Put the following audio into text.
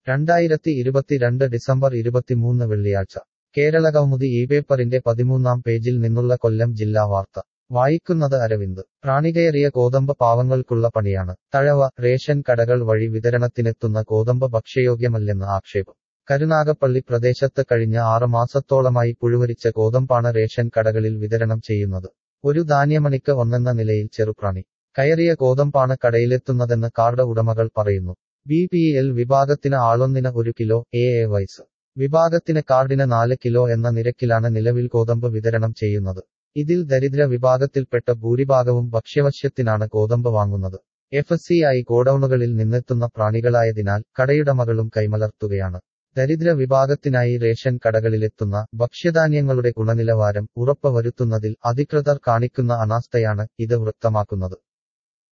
രണ്ടായിരത്തി ഇരുപത്തിരണ്ട് ഡിസംബർ ഇരുപത്തിമൂന്ന് വെള്ളിയാഴ്ച കേരളകൗമുദി ഈ പേപ്പറിന്റെ പതിമൂന്നാം പേജിൽ നിന്നുള്ള കൊല്ലം ജില്ലാ വാർത്ത വായിക്കുന്നത് അരവിന്ദ് പ്രാണികയറിയ ഗോതമ്പ് പാവങ്ങൾക്കുള്ള പണിയാണ് തഴവ റേഷൻ കടകൾ വഴി വിതരണത്തിനെത്തുന്ന ഗോതമ്പ് ഭക്ഷ്യയോഗ്യമല്ലെന്ന് ആക്ഷേപം കരുനാഗപ്പള്ളി പ്രദേശത്ത് കഴിഞ്ഞ ആറ് മാസത്തോളമായി പുഴുവരിച്ച ഗോതമ്പാണ് റേഷൻ കടകളിൽ വിതരണം ചെയ്യുന്നത് ഒരു ധാന്യമണിക്ക് ഒന്നെന്ന നിലയിൽ ചെറുപ്രാണി കയറിയ ഗോതമ്പാണ് കടയിലെത്തുന്നതെന്ന് കാർഡ് ഉടമകൾ പറയുന്നു ബി പി എൽ വിഭാഗത്തിന് ആളൊന്നിന് ഒരു കിലോ എ എ വൈസ് വിഭാഗത്തിന് കാർഡിന് നാല് കിലോ എന്ന നിരക്കിലാണ് നിലവിൽ ഗോതമ്പ് വിതരണം ചെയ്യുന്നത് ഇതിൽ ദരിദ്ര വിഭാഗത്തിൽപ്പെട്ട ഭൂരിഭാഗവും ഭക്ഷ്യവശ്യത്തിനാണ് ഗോതമ്പ് വാങ്ങുന്നത് എഫ് സി ഐ ഗോഡൌണുകളിൽ നിന്നെത്തുന്ന പ്രാണികളായതിനാൽ കടയുടമകളും കൈമലർത്തുകയാണ് ദരിദ്ര വിഭാഗത്തിനായി റേഷൻ കടകളിലെത്തുന്ന ഭക്ഷ്യധാന്യങ്ങളുടെ ഗുണനിലവാരം ഉറപ്പുവരുത്തുന്നതിൽ അധികൃതർ കാണിക്കുന്ന അനാസ്ഥയാണ് ഇത് വൃക്തമാക്കുന്നത്